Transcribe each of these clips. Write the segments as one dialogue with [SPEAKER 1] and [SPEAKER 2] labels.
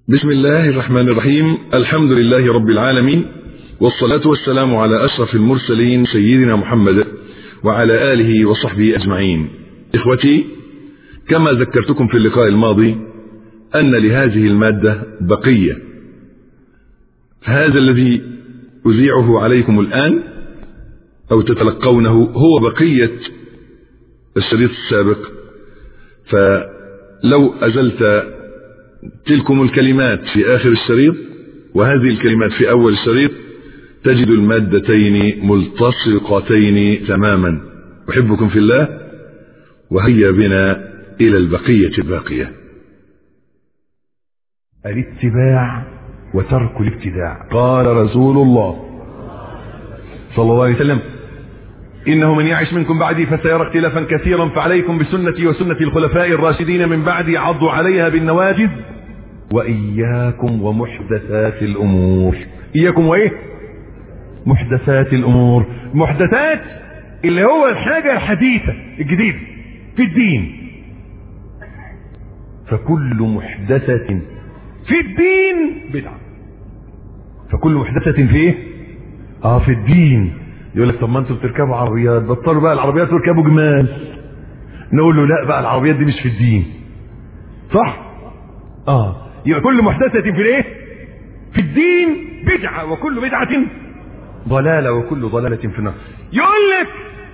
[SPEAKER 1] بسم الله الرحمن الرحيم الحمد لله رب العالمين والصلاة والسلام على أشرف المرسلين سيدنا محمد وعلى آله وصحبه أجمعين إخوتي كما ذكرتكم في اللقاء الماضي أن لهذه المادة بقية فهذا الذي أذيعه عليكم الآن أو تتلقونه هو بقية الشريط السابق فلو أزلت تلكم الكلمات في آخر الشريط وهذه الكلمات في أول الشريط تجد المادتين ملتصقتين تماما أحبكم في الله وهيا بنا إلى البقية الباقية
[SPEAKER 2] الاتباع وترك الابتداع قال رسول الله صلى الله عليه وسلم إنه من يعش منكم بعدي فسيرى اختلافا كثيرا فعليكم بسنتي وسنة الخلفاء الراشدين من بعدي عضوا عليها بالنواجذ وإياكم ومحدثات الأمور إياكم وإيه محدثات الأمور محدثات اللي هو الحاجة الحديثة الجديدة في الدين فكل محدثة في الدين بدعة فكل محدثة في ايه اه في الدين يقول لك طب ما انتوا بتركبوا عربيات بطلوا بقى العربيات تركبوا جمال نقول له لا بقى العربيات دي مش في الدين صح اه يبقى كل محدثة في الايه في الدين بدعة وكل بدعة ضلالة وكل ضلالة في النار يقول لك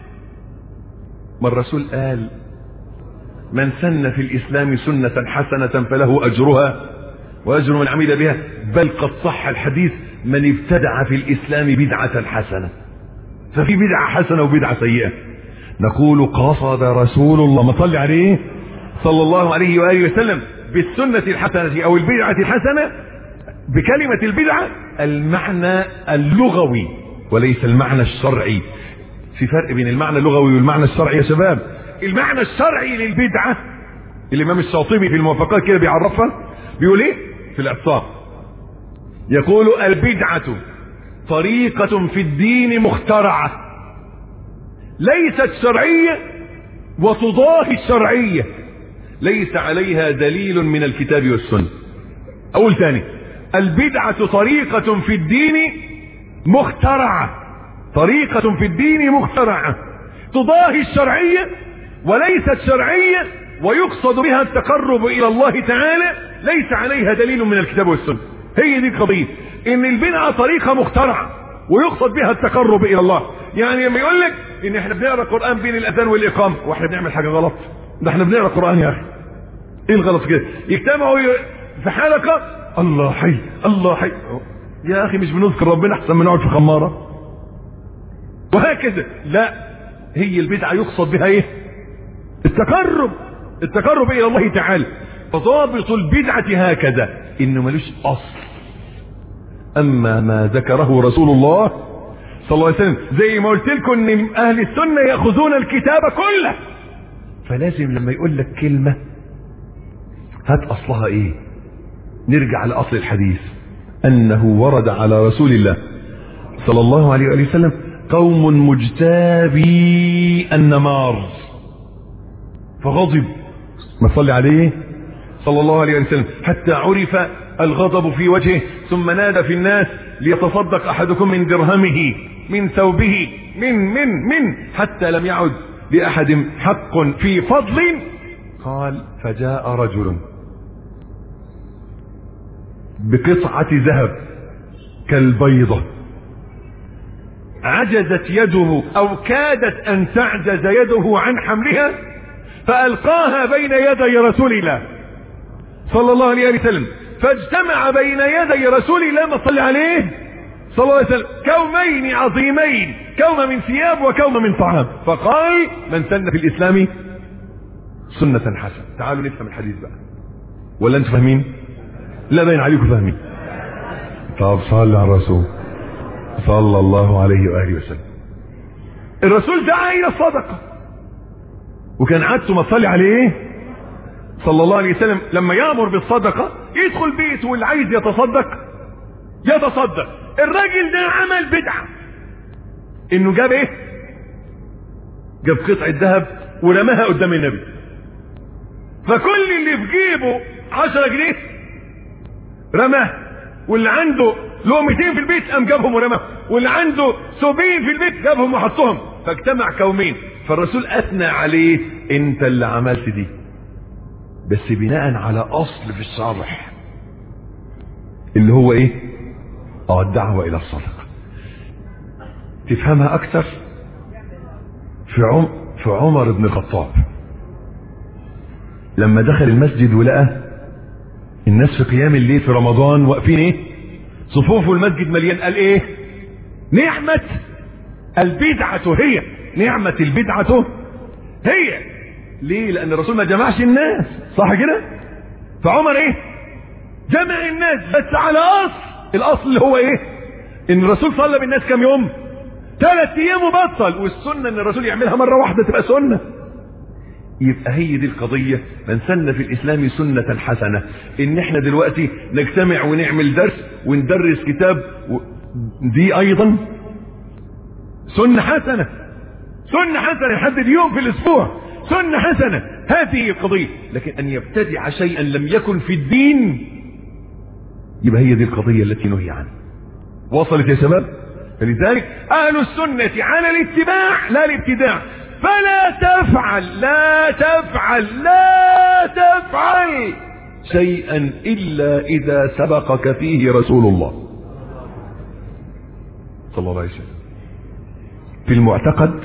[SPEAKER 2] ما الرسول قال من سن في الإسلام سنة حسنة فله أجرها وأجر من عمل بها بل قد صح الحديث من ابتدع في الإسلام بدعة حسنة ففي بدعة حسنة وبدعة سيئة نقول قصد رسول الله ما صلي عليه صلى الله عليه وآله وسلم بالسنة الحسنة أو البدعة الحسنة بكلمة البدعة المعنى اللغوي وليس المعنى الشرعي في فرق بين المعنى اللغوي والمعنى الشرعي يا شباب المعنى الشرعي للبدعة الإمام الشاطبي في الموافقات كده بيعرفها بيقول ايه في الإعصار يقول البدعة طريقة في الدين مخترعة ليست شرعية وتضاهي الشرعية ليس عليها دليل من الكتاب والسنة أقول ثاني البدعة طريقة في الدين مخترعة طريقة في الدين مخترعة تضاهي الشرعية وليست شرعية ويقصد بها التقرب إلى الله تعالى ليس عليها دليل من الكتاب والسنة هي دي القضية ان البدعة طريقة مخترعة ويقصد بها التقرب الى الله يعني لما يقول لك ان احنا بنقرا قرآن بين الاذان والاقامة واحنا بنعمل حاجة غلط ده احنا بنقرا قرآن يا اخي ايه الغلط كده يجتمعوا في حلقة الله حي الله حي يا اخي مش بنذكر ربنا احسن من نقعد في خمارة وهكذا لا هي البدعة يقصد بها ايه التقرب التقرب الى الله تعالى فضابط البدعة هكذا انه ملوش اصل اما ما ذكره رسول الله صلى الله عليه وسلم زي ما قلت لكم ان اهل السنة ياخذون الكتاب كله فلازم لما يقول لك كلمة هات اصلها ايه نرجع لاصل الحديث انه ورد على رسول الله صلى الله عليه وآله وسلم قوم مجتابي النمار فغضب ما صلي عليه صلى الله عليه وسلم حتى عرف الغضب في وجهه ثم نادى في الناس ليتصدق احدكم من درهمه من ثوبه من من من حتى لم يعد لاحد حق في فضل قال فجاء رجل بقطعة ذهب كالبيضة عجزت يده او كادت ان تعجز يده عن حملها فالقاها بين يدي رسول الله صلى الله عليه وسلم فاجتمع بين يدي رسول الله ما صلى عليه صلى الله عليه وسلم كومين عظيمين كوم من ثياب وكوم من طعام فقال من سن في الاسلام سنة حسنة تعالوا نفهم الحديث بقى ولا انتم فاهمين لا باين عليكم فاهمين طب صلى على الرسول صلى الله عليه وآله وسلم الرسول دعا إلى الصدقة وكان عادته ما تصلي عليه صلى الله عليه وسلم لما يأمر بالصدقة يدخل بيت واللي عايز يتصدق يتصدق الراجل ده عمل بدعة انه جاب ايه جاب قطعة ذهب ورماها قدام النبي فكل اللي في جيبه عشرة جنيه رماه واللي عنده لقمتين في البيت قام جابهم ورماه واللي عنده ثوبين في البيت جابهم وحطهم فاجتمع كومين فالرسول اثنى عليه انت اللي عملت دي بس بناء على اصل في الشرح اللي هو ايه اه الدعوه الى الصدقه تفهمها اكتر في عم في عمر بن الخطاب لما دخل المسجد ولقى الناس في قيام الليل في رمضان واقفين ايه صفوف المسجد مليان قال ايه نعمة البدعة هي نعمة البدعة هي ليه لان الرسول ما جمعش الناس صح كده فعمر ايه جمع الناس بس على اصل الاصل اللي هو ايه ان الرسول صلى بالناس كام يوم ثلاث ايام وبطل والسنة ان الرسول يعملها مرة واحدة تبقى سنة يبقى هي دي القضية من سن في الإسلام سنة حسنة إن إحنا دلوقتي نجتمع ونعمل درس وندرس كتاب و... دي أيضا سنة حسنة سنة حسنة يحدد يوم في الأسبوع سنة حسنة هذه القضية لكن أن يبتدع شيئا لم يكن في الدين يبقى هي دي القضية التي نهي عنها وصلت يا شباب فلذلك أهل السنة على الاتباع لا الابتداع فلا تفعل لا تفعل لا تفعل شيئا إلا إذا سبقك فيه رسول الله صلى الله عليه وسلم في المعتقد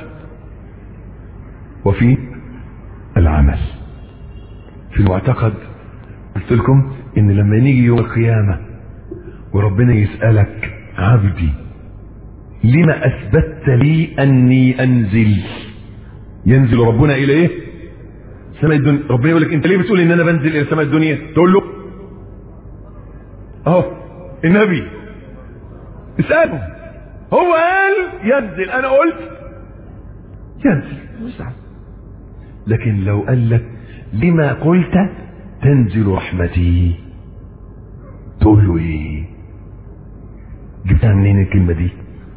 [SPEAKER 2] وفي العمل في المعتقد قلت لكم ان لما نيجي يوم القيامة وربنا يسألك عبدي لما اثبتت لي اني انزل ينزل ربنا الى ايه سماء الدنيا ربنا يقول لك انت ليه بتقول ان انا بنزل الى سماء الدنيا تقول له اهو النبي اساله هو قال ينزل انا قلت ينزل مش عارف لكن لو قال لك لما قلت تنزل رحمتي تقول له ايه جبتها منين الكلمه دي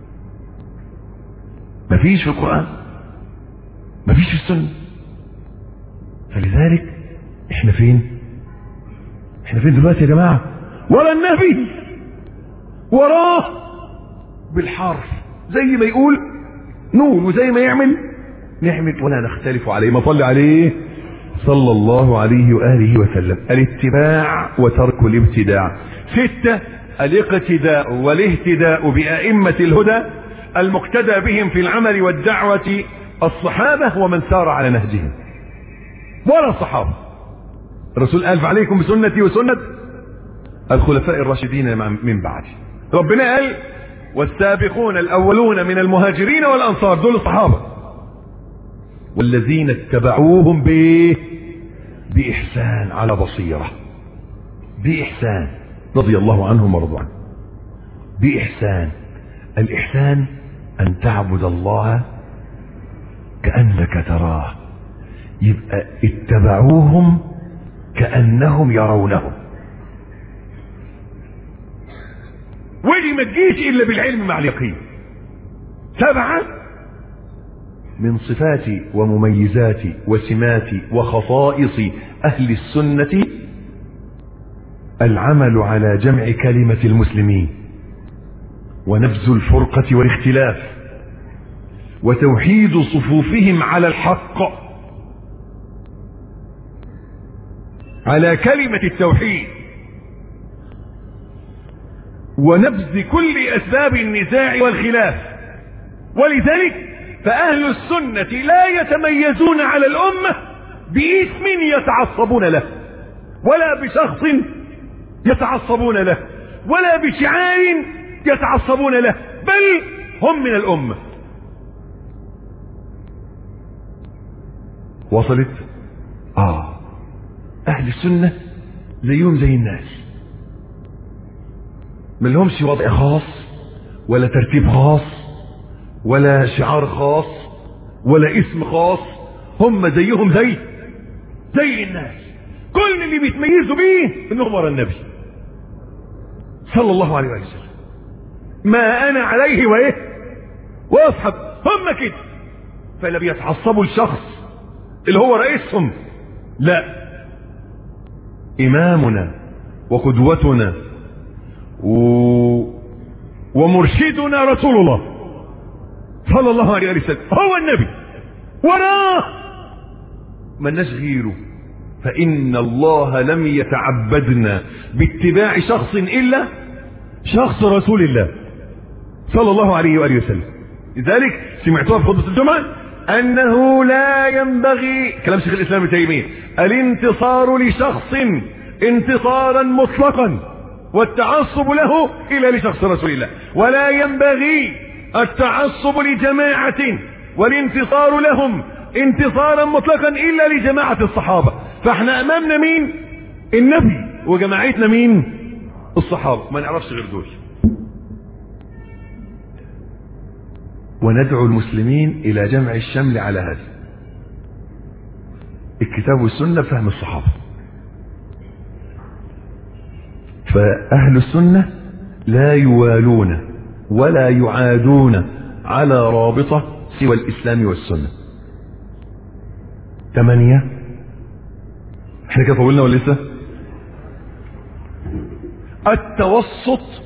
[SPEAKER 2] مفيش في القران مفيش في السنة فلذلك احنا فين احنا فين دلوقتي يا جماعة ورا النبي وراه بالحرف زي ما يقول نقول وزي ما يعمل نعمل ولا نختلف عليه ما صلي عليه صلى الله عليه وآله وسلم الاتباع وترك الابتداع ستة الاقتداء والاهتداء بأئمة الهدى المقتدى بهم في العمل والدعوة الصحابة ومن سار على نهجهم ولا الصحابة الرسول قال فعليكم بسنتي وسنة الخلفاء الراشدين من بعدي ربنا قال والسابقون الأولون من المهاجرين والأنصار دول الصحابة والذين اتبعوهم بإيه بإحسان على بصيرة بإحسان رضي الله عنهم ورضوا عنه بإحسان الإحسان أن تعبد الله كأنك تراه يبقى اتبعوهم كأنهم يرونهم ودي ما تجيش إلا بالعلم مع اليقين سبعة من صفات ومميزات وسمات وخصائص أهل السنة العمل على جمع كلمة المسلمين ونبذ الفرقة والاختلاف وتوحيد صفوفهم على الحق على كلمة التوحيد ونبذ كل أسباب النزاع والخلاف ولذلك فأهل السنة لا يتميزون على الأمة باسم يتعصبون له ولا بشخص يتعصبون له ولا بشعار يتعصبون له بل هم من الأمة وصلت آه أهل السنة زيهم زي الناس ما لهمش وضع خاص ولا ترتيب خاص ولا شعار خاص ولا اسم خاص هم زيهم زي زي الناس كل اللي بيتميزوا بيه انهم ورا النبي صلى الله عليه وسلم ما انا عليه وايه واصحب هم كده فلا بيتعصبوا لشخص اللي هو رئيسهم لا امامنا وقدوتنا و... ومرشدنا رسول الله صلى الله عليه وسلم هو النبي وراه ملناش غيره فإن الله لم يتعبدنا باتباع شخص إلا شخص رسول الله صلى الله عليه وآله وسلم لذلك سمعتوها في خطبة الجمعة أنه لا ينبغي كلام شيخ الإسلام ابن تيمية الانتصار لشخص انتصارا مطلقا والتعصب له إلا لشخص رسول الله ولا ينبغي التعصب لجماعة والانتصار لهم انتصارا مطلقا إلا لجماعة الصحابة فاحنا أمامنا مين النبي وجماعتنا مين الصحابة ما نعرفش غير دول وندعو المسلمين إلى جمع الشمل على هذا الكتاب والسنة فهم الصحابة فأهل السنة لا يوالون ولا يعادون على رابطة سوى الإسلام والسنة ثمانية احنا كده طولنا ولا لسه التوسط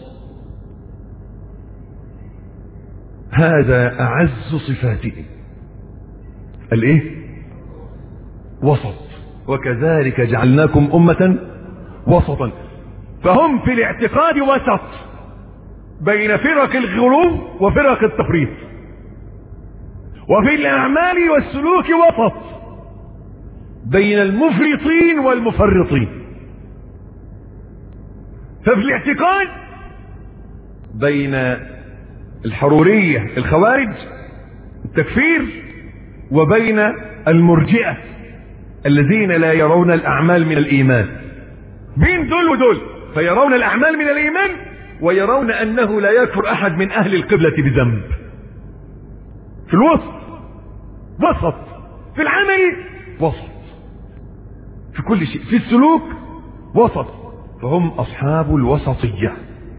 [SPEAKER 2] هذا أعز صفاته الايه وسط وكذلك جعلناكم أمة وسطا فهم في الاعتقاد وسط بين فرق الغلو وفرق التفريط وفي الأعمال والسلوك وسط بين المفرطين والمفرطين ففي الاعتقاد بين الحرورية الخوارج التكفير وبين المرجئة الذين لا يرون الأعمال من الإيمان بين دول ودول فيرون الأعمال من الإيمان ويرون أنه لا يكفر أحد من أهل القبلة بذنب في الوسط وسط في العمل وسط في كل شيء في السلوك وسط فهم أصحاب الوسطية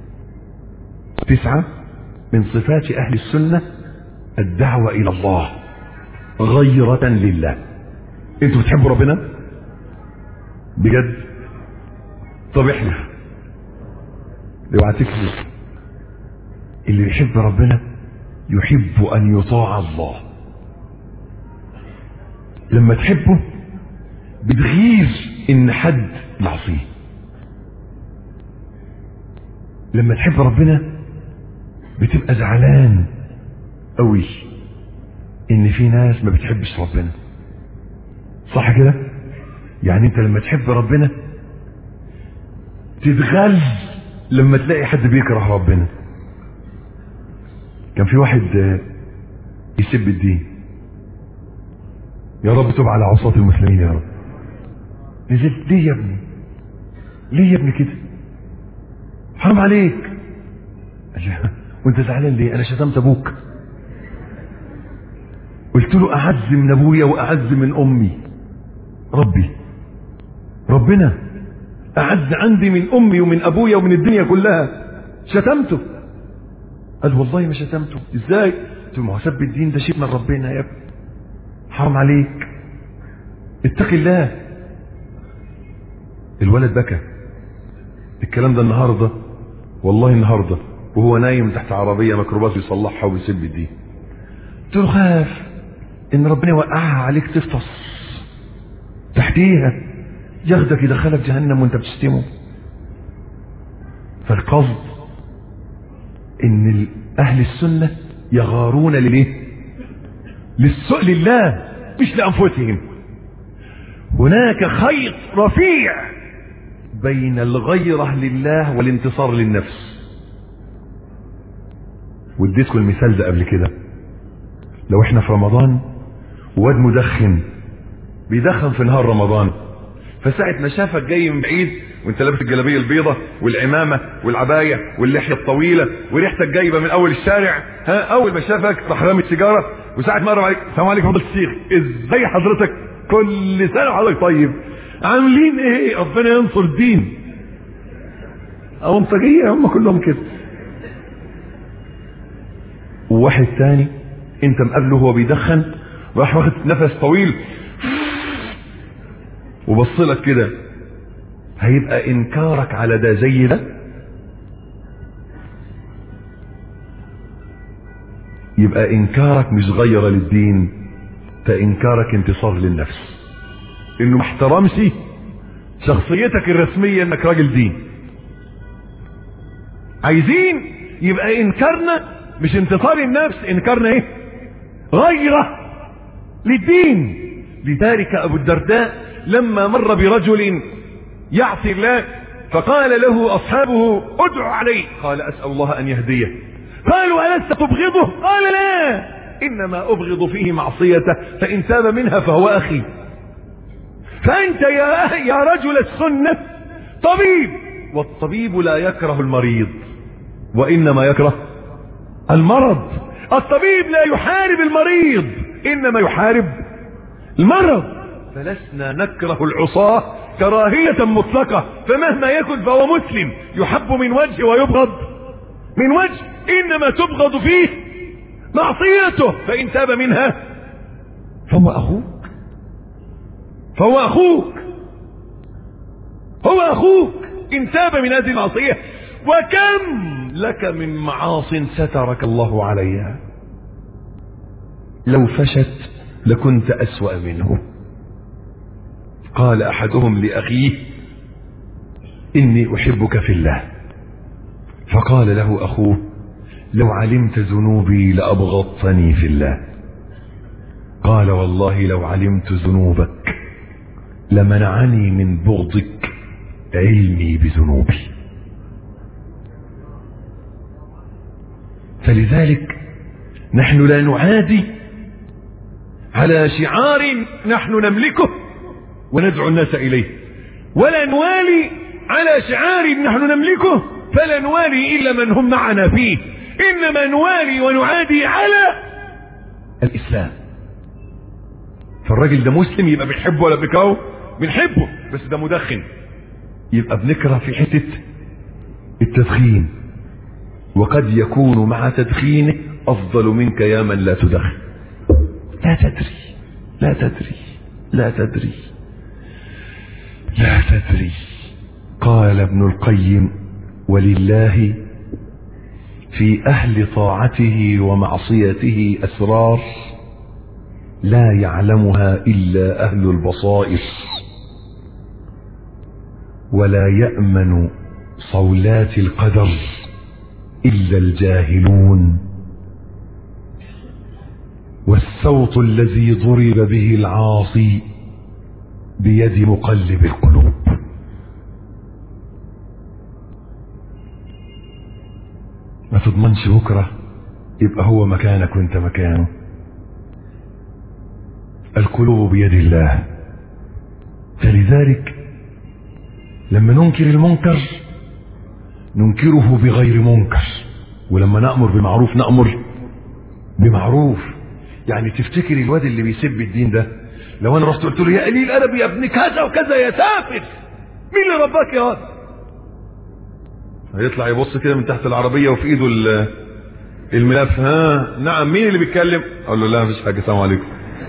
[SPEAKER 2] تسعة من صفات أهل السنة الدعوة إلى الله غيرة لله انتوا بتحبوا ربنا بجد طب احنا اوعى تكذب اللي يحب ربنا يحب ان يطاع الله لما تحبه بتغير ان حد يعصيه لما تحب ربنا بتبقى زعلان قوي ان في ناس ما بتحبش ربنا صح كده يعني انت لما تحب ربنا تتغل لما تلاقي حد بيكره ربنا كان في واحد يسب الدين يا رب تب على عصاة المسلمين يا رب نزلت ليه يا ابني ليه يا ابني كده حرام عليك وانت زعلان ليه انا شتمت ابوك قلت له اعز من ابويا واعز من امي ربي ربنا اعز عندي من امي ومن ابويا ومن الدنيا كلها شتمته قال والله ما شتمته ازاي قلت له ما هو سب الدين ده شيء من ربنا يا ابني حرام عليك اتق الله الولد بكى الكلام ده النهارده والله النهارده وهو نايم تحت عربيه ميكروباص بيصلحها وبيسب الدين قلت له خاف ان ربنا يوقعها عليك تفطس تحتيها ياخدك يدخلك جهنم وانت بتشتمه فالقصد ان اهل السنه يغارون لليه للسؤل لله مش لانفسهم هناك خيط رفيع بين الغيره لله والانتصار للنفس واديتكم المثال ده قبل كده لو احنا في رمضان واد مدخن بيدخن في نهار رمضان فساعة ما شافك جاي من بعيد وانت لابس الجلابيه البيضة والعمامة والعباية واللحية الطويلة وريحتك جايبة من اول الشارع ها اول ما شافك راح رامي السيجارة وساعة ما قرب عليك السلام عليكم فضل الشيخ ازاي حضرتك كل سنة وحضرتك طيب عاملين ايه ربنا ينصر الدين او انطقية هم كلهم كده وواحد تاني انت مقابله وهو بيدخن راح واخد نفس طويل وبص لك كده هيبقى انكارك على ده زي ده يبقى انكارك مش غير للدين فانكارك انتصار للنفس انه ما احترمش شخصيتك الرسمية انك راجل دين عايزين يبقى انكارنا مش انتصار النفس انكارنا ايه غيرة للدين لذلك ابو الدرداء لما مر برجل يعصي الله فقال له اصحابه ادعو عليه قال اسال الله ان يهديه قالوا الست تبغضه قال لا انما ابغض فيه معصيته فان تاب منها فهو اخي فانت يا يا رجل السنه طبيب والطبيب لا يكره المريض وانما يكره المرض الطبيب لا يحارب المريض انما يحارب المرض فلسنا نكره العصاه كراهيه مطلقه فمهما يكن فهو مسلم يحب من وجه ويبغض من وجه انما تبغض فيه معصيته فان تاب منها فهو اخوك فهو اخوك هو اخوك ان تاب من هذه المعصيه وكم لك من معاص سترك الله عليها لو فشت لكنت اسوا منه قال احدهم لاخيه اني احبك في الله فقال له اخوه لو علمت ذنوبي لابغضتني في الله قال والله لو علمت ذنوبك لمنعني من بغضك علمي بذنوبي فلذلك نحن لا نعادي على شعار نحن نملكه وندعو الناس اليه ولا نوالي على شعار نحن نملكه فلا نوالي الا من هم معنا فيه انما نوالي ونعادي على الاسلام فالراجل ده مسلم يبقى بنحبه ولا بنكرهه بنحبه بس ده مدخن يبقى بنكره في حته التدخين وقد يكون مع تدخينه افضل منك يا من لا تدخن لا تدري لا تدري لا تدري لا تدري قال ابن القيم ولله في اهل طاعته ومعصيته اسرار لا يعلمها الا اهل البصائر ولا يامن صولات القدر الا الجاهلون والصوت الذي ضرب به العاصي بيد مقلب القلوب ما تضمنش بكرة يبقى هو مكانك وانت مكانه القلوب بيد الله فلذلك لما ننكر المنكر ننكره بغير منكر ولما نأمر بمعروف نأمر بمعروف يعني تفتكر الواد اللي بيسب الدين ده لو انا رحت قلت له يا قليل ادب يا ابن كذا وكذا يا سافر مين اللي رباك يا واد هيطلع يبص كده من تحت العربية وفي ايده الملف ها نعم مين اللي بيتكلم اقول له لا مفيش حاجة السلام عليكم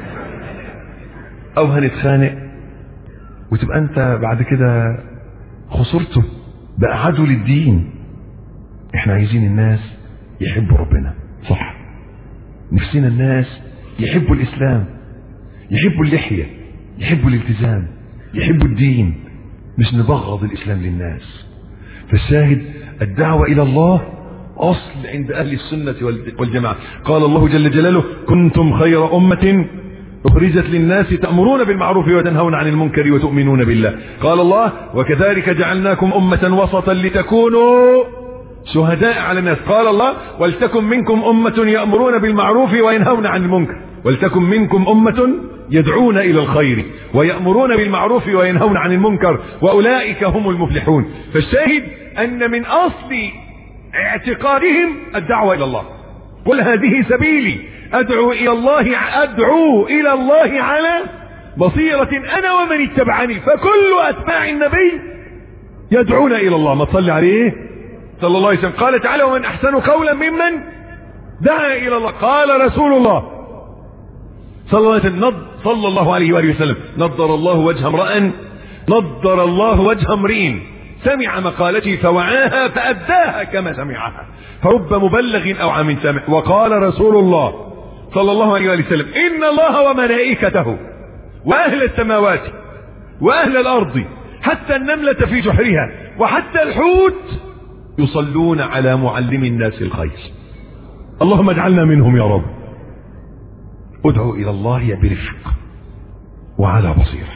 [SPEAKER 2] او هنتخانق وتبقى انت بعد كده خسرته بقى عدو للدين احنا عايزين الناس يحبوا ربنا صح نفسنا الناس يحبوا الاسلام يحبوا اللحية يحبوا الالتزام يحبوا الدين مش نبغض الاسلام للناس فالشاهد الدعوة الى الله اصل عند اهل السنة والجماعة قال الله جل جلاله كنتم خير امة أخرجت للناس تأمرون بالمعروف وتنهون عن المنكر وتؤمنون بالله قال الله وكذلك جعلناكم أمة وسطا لتكونوا شهداء على الناس قال الله ولتكن منكم أمة يأمرون بالمعروف وينهون عن المنكر ولتكن منكم أمة يدعون إلى الخير ويأمرون بالمعروف وينهون عن المنكر وأولئك هم المفلحون فالشاهد أن من أصل اعتقادهم الدعوة إلى الله قل هذه سبيلي أدعو إلى الله أدعو إلى الله على بصيرة أنا ومن اتبعني فكل أتباع النبي يدعون إلى الله ما تصلي عليه صلى الله عليه وسلم قال تعالى ومن أحسن قولا ممن دعا إلى الله قال رسول الله صلى الله عليه وسلم صلى الله عليه وآله وسلم نضر الله وجه امرأ نضر الله وجه امرئ سمع مقالتي فوعاها فأداها كما سمعها فرب مبلغ أو عام سامع وقال رسول الله صلى الله عليه وسلم إن الله وملائكته وأهل السماوات وأهل الأرض حتى النملة في جحرها وحتى الحوت يصلون على معلم الناس الخير اللهم اجعلنا منهم يا رب ادعو إلى الله برفق وعلى بصيرة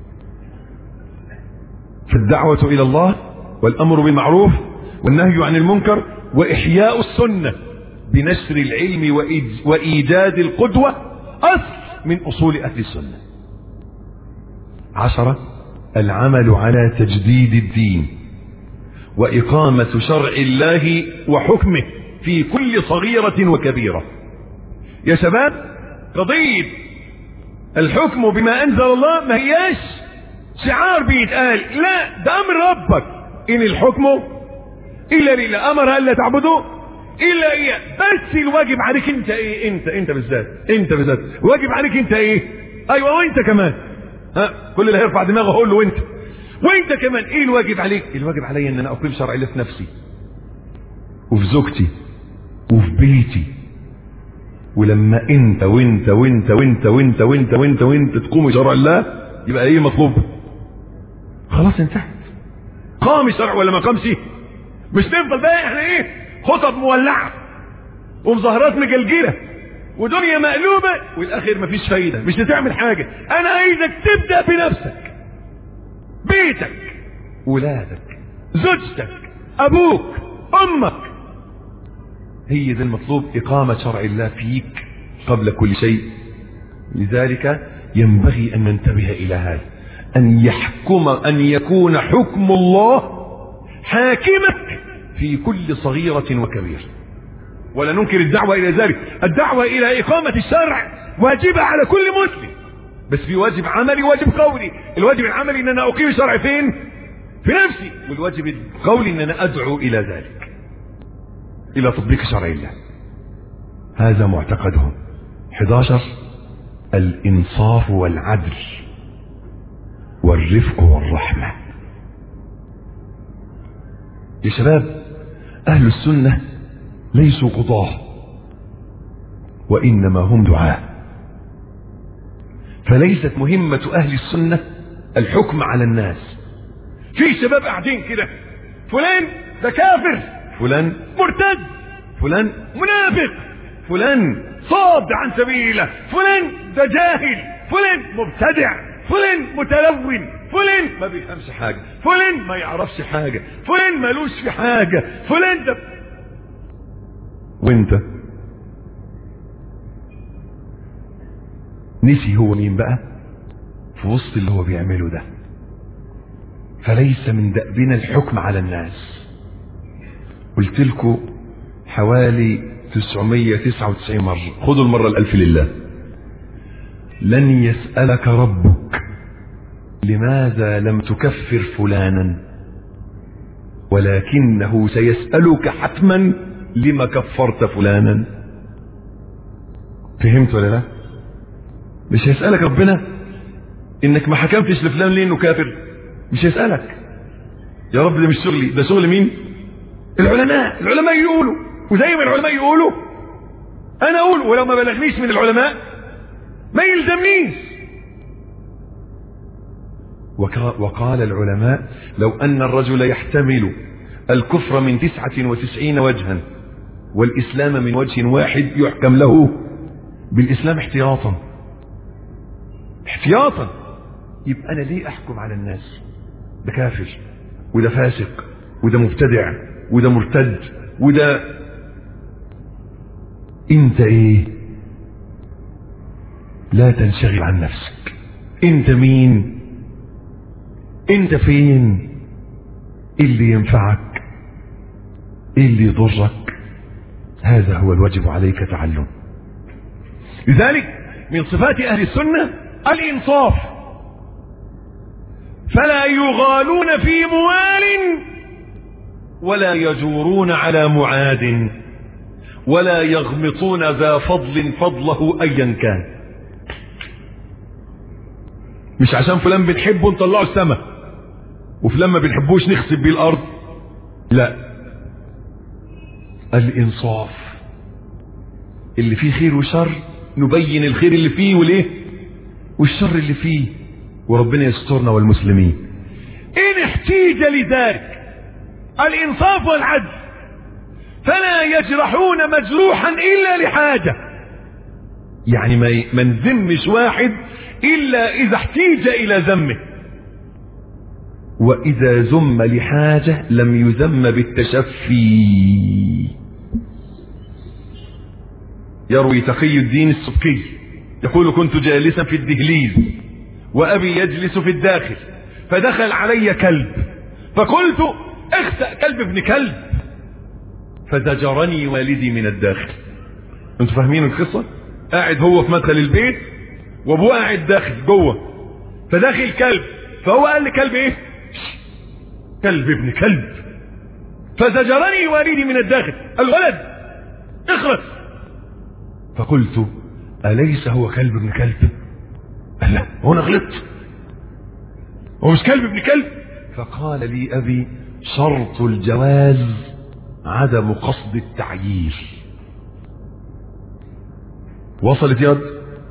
[SPEAKER 2] فالدعوة إلى الله والأمر بالمعروف والنهي عن المنكر وإحياء السنة بنشر العلم وإيجاد القدوة أصل من أصول أهل السنة عشرة العمل على تجديد الدين وإقامة شرع الله وحكمه في كل صغيرة وكبيرة يا شباب قضية الحكم بما أنزل الله ما هياش شعار بيتقال لا ده أمر ربك إن الحكم إلا لله أمر ألا تعبدوا إلا إياه بس الواجب عليك أنت إيه أنت أنت بالذات أنت بالذات واجب عليك أنت إيه أيوة وأنت كمان ها كل اللي هيرفع دماغه هقول له وأنت وأنت كمان إيه الواجب عليك الواجب علي إن أنا أقيم شرع الله في نفسي وفي زوجتي وفي بيتي ولما انت وانت وانت وانت وانت وانت وانت وانت تقوم شرع الله يبقى ايه مطلوب خلاص انتهت قام الشرع ولا ما قامش مش نفضل بقى احنا ايه خطب مولعه ومظاهرات مجلجله ودنيا مقلوبه والاخر مفيش فايده مش هتعمل حاجه انا عايزك تبدا بنفسك بيتك ولادك زوجتك ابوك امك هي ده المطلوب إقامة شرع الله فيك قبل كل شيء لذلك ينبغي أن ننتبه إلى هذا أن يحكم أن يكون حكم الله حاكمك في كل صغيرة وكبيرة ولا ننكر الدعوة إلى ذلك الدعوة إلى إقامة الشرع واجبة على كل مسلم بس في واجب عملي واجب قولي الواجب العملي ان انا اقيم الشرع فين في نفسي والواجب القولي ان انا ادعو الى ذلك الى تطبيق شرع الله هذا معتقدهم 11 الانصاف والعدل والرفق والرحمة يا شباب اهل السنة ليسوا قضاة وانما هم دعاة فليست مهمة اهل السنة الحكم على الناس في شباب قاعدين كده فلان ده كافر فلان مرتد فلان منافق فلان صاد عن سبيل الله فلان ده جاهل فلان مبتدع فلان متلون فلان ما بيفهمش حاجة فلان ما يعرفش حاجة فلان ملوش في حاجة فلان ده وانت نسي هو مين بقى في وسط اللي هو بيعمله ده فليس من دأبنا الحكم على الناس قلت لكم حوالي 999 مرة خذوا المرة الألف لله لن يسألك ربك لماذا لم تكفر فلانا ولكنه سيسألك حتما لما كفرت فلانا فهمت ولا لا مش هيسألك ربنا انك ما حكمتش لفلان ليه انه كافر مش هيسألك يا رب ده مش شغلي ده شغل مين العلماء العلماء يقولوا وزي ما العلماء يقولوا انا اقول ولو ما بلغنيش من العلماء ما يلزمنيش وقال العلماء لو ان الرجل يحتمل الكفر من تسعة وتسعين وجها والاسلام من وجه واحد يحكم له بالاسلام احتياطا احتياطا يبقى انا ليه احكم على الناس ده كافر وده فاسق وده مبتدع وده مرتد وده انت ايه لا تنشغل عن نفسك انت مين انت فين ايه اللي ينفعك ايه اللي يضرك هذا هو الواجب عليك تعلم لذلك من صفات اهل السنه الانصاف فلا يغالون في موال ولا يجورون على معاد ولا يغمطون ذا فضل فضله ايا كان مش عشان فلان بنحبه نطلعه السما وفلان ما بنحبوش نخسف بيه الارض لا الانصاف اللي فيه خير وشر نبين الخير اللي فيه وليه والشر اللي فيه وربنا يسترنا والمسلمين
[SPEAKER 3] إن احتيج لذلك الإنصاف والعدل فلا يجرحون مجروحا إلا لحاجة
[SPEAKER 2] يعني ما ي- ما نذمش واحد الا اذا احتيج الى ذمه واذا ذم لحاجه لم يذم بالتشفي يروي تقي الدين السبكي يقول كنت جالسا في الدهليز وابي يجلس في الداخل فدخل علي كلب فقلت اخسأ كلب ابن كلب فزجرني والدي من الداخل انتوا فاهمين القصه قاعد هو في مدخل البيت وابوه قاعد داخل جوه فداخل كلب فهو قال لكلب ايه كلب ابن كلب فزجرني والدي من الداخل الولد اخرس فقلت أليس هو كلب ابن كلب قال لا هو انا غلطت هو مش كلب ابن كلب فقال لي أبي شرط الجواز عدم قصد التعيير وصلت يد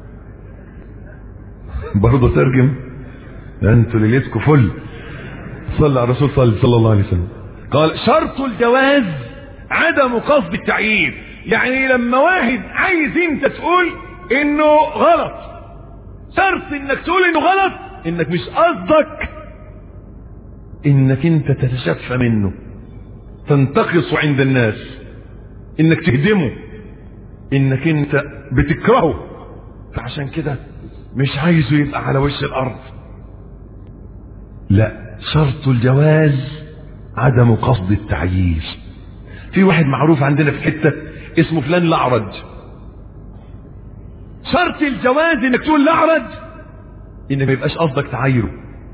[SPEAKER 2] برضه ترجم ده انتوا ليلتكم فل صلى على الرسول صلى, صلى الله عليه وسلم قال شرط الجواز عدم قصد التعيير يعني لما واحد عايز انت تقول انه غلط شرط انك تقول انه غلط انك مش قصدك انك انت تتشفى منه تنتقص عند الناس انك تهدمه انك انت بتكرهه فعشان كده مش عايزه يبقى على وش الارض لا شرط الجواز عدم قصد التعيير في واحد معروف عندنا في حته اسمه فلان الاعرج شرط الجواز انك تقول الاعرج ان ما يبقاش قصدك تعايره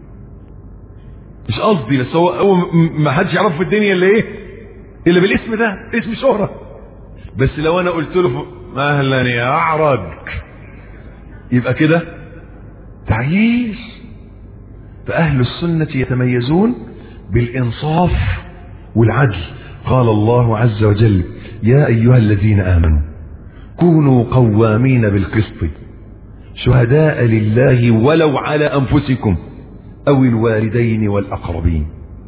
[SPEAKER 2] مش قصدي بس هو هو م- ما حدش يعرفه في الدنيا الا ايه الا بالاسم ده اسم شهره بس لو انا قلت له اهلا يا اعرج يبقى كده تعيير فاهل السنه يتميزون بالانصاف والعدل قال الله عز وجل يا ايها الذين امنوا كونوا قوامين بالقسط شهداء لله ولو على انفسكم او الوالدين والاقربين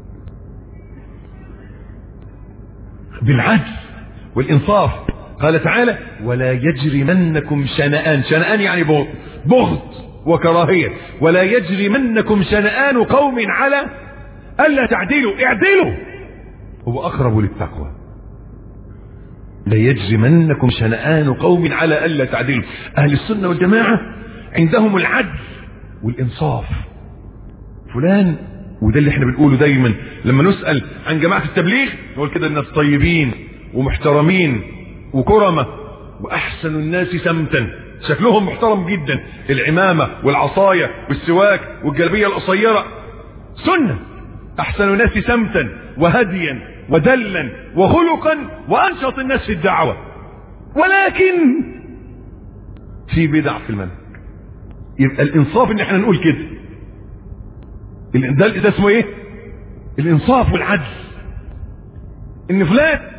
[SPEAKER 2] بالعدل والإنصاف قال تعالى ولا يجرمنكم شنآن شنآن يعني بغض بغض وكراهية ولا يجرمنكم شنآن قوم على ألا تعدلوا اعدلوا هو أقرب للتقوى لا يجرمنكم شنآن قوم على ألا تعدلوا أهل السنة والجماعة عندهم العدل والإنصاف فلان وده اللي احنا بنقوله دايما لما نسأل عن جماعة التبليغ نقول كده الناس طيبين ومحترمين وكرمة وأحسن الناس سمتا شكلهم محترم جدا العمامة والعصاية والسواك والجلبية القصيرة سنة أحسن الناس سمتا وهديا ودلا وخلقا وأنشط الناس في الدعوة ولكن في بدع في المنهج يبقى الإنصاف إن احنا نقول كده ال- ده ده اسمه ايه الانصاف والعدل ان فلان